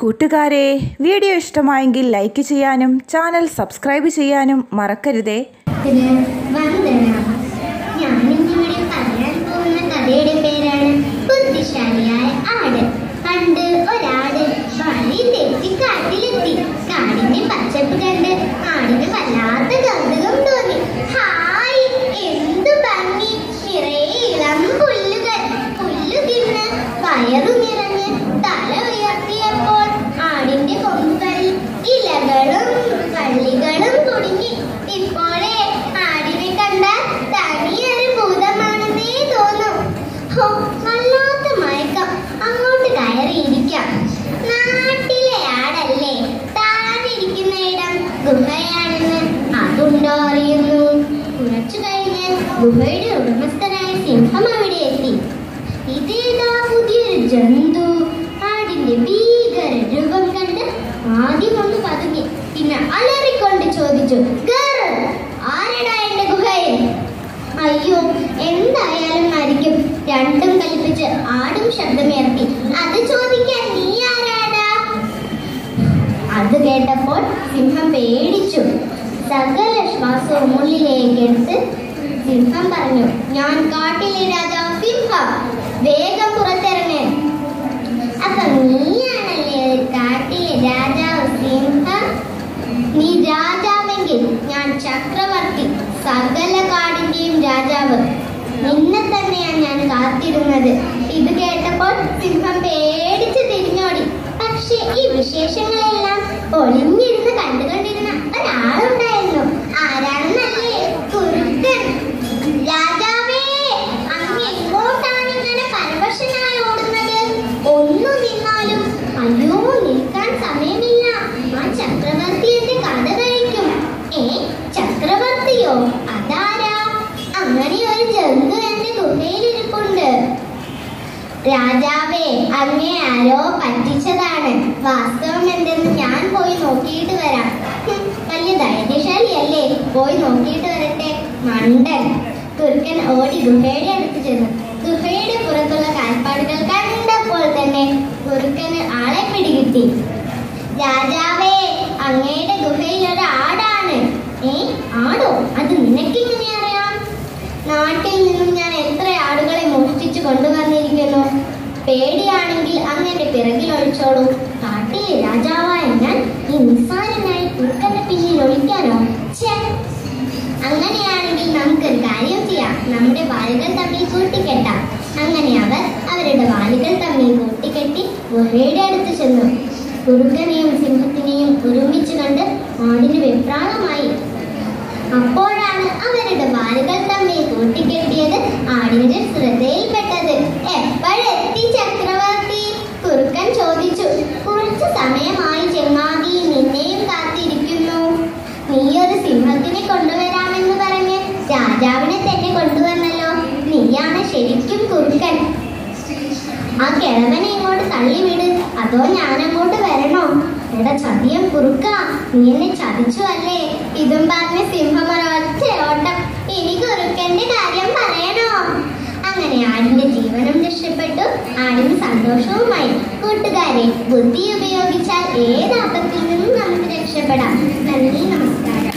കൂട്ടുകാരെ വീഡിയോ ഇഷ്ടമായെങ്കിൽ ലൈക്ക് ചെയ്യാനും ചാനൽ സബ്സ്ക്രൈബ് ചെയ്യാനും മറക്കരുതേ ഇതിന് വന്ദനം ഞാനിന്നിവിടെ പറയാൻ പോകുന്ന കഥയുടെ പേരാണ് ബുദ്ധിശാലിയായ ആട് പണ്ട് ഒരാട് വഴി തെറ്റി കാട്ടിലെത്തി കാടിന്റെ പച്ചപ്പ് കണ്ട് ആടിന് വല്ലാത്ത കൗതുകം തോന്നി ഹായ് എന്തു ഭംഗി നിറയെ ഇളം പുല്ലുകൾ പുല്ലു തിന്ന് വയറു നിറഞ്ഞ് തല ഉയർത്തിയപ്പോൾ ആടിന്റെ കൊമ്പുകളിൽ ഇലകളും വള്ളികളും കുടുങ്ങി ഇപ്പോഴേ ആടിനെ കണ്ടാൽ തനിയൊരു ഭൂതമാണെന്നേ തോന്നും ഹോ വല്ലാത്ത മയക്കം അങ്ങോട്ട് കയറിയിരിക്കാം നാട്ടിലെ ആടല്ലേ താഴെയിരിക്കുന്ന ഇടം ഗുഹയാണെന്ന് അതുണ്ടോ അറിയുന്നു കുറച്ചു കഴിഞ്ഞ് ഗുഹയുടെ ഉടമസ്ഥനായ സിംഹം അവിടെ എത്തി ഇതേതാ പുതിയൊരു ജന്തു ആടിന്റെ ഭീകര രൂപം കണ്ട് ആദ്യം ഒന്ന് പതുങ്ങി പിന്നെ അലറിക്കൊണ്ട് ചോദിച്ചു "ഗർ, ആരെടാ എന്റെ ഗുഹയിൽ അയ്യോ എന്തായാലും ആയിരിക്കും രണ്ടും കൽപ്പിച്ച് ആടും ശബ്ദമുയർത്തി അത് ചോദിക്കാൻ നീ ആരാടാ അത് കേട്ടപ്പോൾ സിംഹം പേടിച്ചു സകല ശ്വാസവും ഉള്ളിലേക്ക് എടുത്ത് സിംഹം പറഞ്ഞു ഞാൻ കാട്ടിലെ രാജാവ് സിംഹം വേഗം പുറത്തിറങ്ങ് അപ്പൊ നീയാണല്ലേ കാട്ടിലെ രാജാവ് സിംഹം നീ രാജാവെങ്കിൽ ഞാൻ ചക്രവർത്തി സകല കാടിന്റെയും രാജാവ് നിന്നെ തന്നെയാണ് ഞാൻ കാത്തിരുന്നത് ഇത് കേട്ടപ്പോൾ സിംഹം പേടിച്ച് തിരിഞ്ഞോടി പക്ഷെ ഈ വിശേഷങ്ങളെല്ലാം ഒളിഞ്ഞിരുന്ന് കണ്ടുകൊണ്ടിരുന്ന ഒരാളുണ്ടായിരുന്നു ആരാണെന്നല്ലേ കുറുക്കൻ രാജാവേ അങ്ങ് എങ്ങോട്ടാണ് ഇങ്ങനെ പരവശനായി ഓടുന്നത് ഒന്നു നിന്നാലും അയ്യോ നിൽക്കാൻ സമയമില്ല ആ ചക്രവർത്തി എന്റെ കഥ കഴിക്കും ഏ ചക്രവർത്തിയോ അതാരാ അങ്ങനെ ഒരു ജന്തു എന്റെ ഗുഹയിലിരിപ്പുണ്ട് രാജാവേ അങ്ങേ ആരോ പറ്റിച്ചതാണ് വാസ്തവം എന്തെന്ന് ഞാൻ പോയി നോക്കിയിട്ട് വരാം ഹും, വലിയ ധൈര്യശാലിയല്ലേ പോയി നോക്കിയിട്ട് വരട്ടെ മണ്ടൻ കുറുക്കൻ ഓടി ഗുഹയുടെ അടുത്ത് ചെന്നു ഗുഹയുടെ പുറത്തുള്ള കാൽപ്പാടുകൾ കണ്ടപ്പോൾ തന്നെ കുറുക്കന് ആളെ പിടികിട്ടി രാജാവേ അങ്ങയുടെ ഗുഹയിൽ ഒരു ആടാണ് ഏ ആടോ അത് നിനക്കെങ്ങനെ അറിയാം നാട്ടിൽ നിന്നും ഞാൻ എത്ര ആടുകളെ മോഷ്ടിച്ചു കൊണ്ടുവന്നിരിക്കുന്നു പേടിയാണെങ്കിൽ അങ്ങന്റെ പിറകിൽ ഒളിച്ചോളൂ കാട്ടിലെ രാജാവായ ഞാൻ ഈ നിസ്സാരനായി കുറുക്കന്റെ പിന്നിൽ ഒളിക്കാനോ ഛേ അങ്ങനെയാണെങ്കിൽ നമുക്കൊരു കാര്യം ചെയ്യാം നമ്മുടെ വാലുകൾ തമ്മിൽ കൂട്ടിക്കെട്ടാം അങ്ങനെ അവർ അവരുടെ വാലുകൾ തമ്മിൽ കൂട്ടിക്കെട്ടി ഗുഹയുടെ അടുത്ത് ചെന്നു കുറുക്കനെയും സിംഹത്തിനെയും ഒരുമിച്ച് കണ്ട് ആടിന് വെപ്രാളമായി അപ്പോഴാണ് അവരുടെ വാലുകൾ തമ്മിൽ കൂട്ടിക്കെട്ടിയത് ആടിന്റെ ശ്രദ്ധയിൽപ്പെട്ടത് എപ്പോഴെത്തി ചക്രവർത്തി കുറുക്കൻ ചോദിച്ചു കുറച്ചു സമയമായി ചെങ്ങാതി നിന്നെയും കാത്തിരിക്കുന്നു നീ ഒരു സിംഹത്തിനെ കൊണ്ടുവരാമെന്ന് പറഞ്ഞ് രാജാവിനെ തന്നെ കൊണ്ടുവന്നല്ലോ നീയാണ് ശരിക്കും കുറുക്കൻ ആ കിഴവനെ ഇങ്ങോട്ട് തള്ളിവിട് അതോ ഞാൻ അങ്ങോട്ട് വരണോ എടാ ചതിയം കുറുക്ക നീ എന്നെ ചതിച്ചു അല്ലേ ഇതും പറഞ്ഞ് സിംഹം ഒരൊറ്റ ഓട്ടം ഇനി കുറുക്കന്റെ കാര്യം പറയണോ അങ്ങനെ ആടിന്റെ ജീവനും രക്ഷപ്പെട്ടു ആടിന് സന്തോഷവുമായി കൂട്ടുകാരെ ബുദ്ധി ഉപയോഗിച്ചാൽ ഏത് ആപത്തിൽ നിന്നും നമുക്ക് രക്ഷപ്പെടാം നന്ദി നമസ്കാരം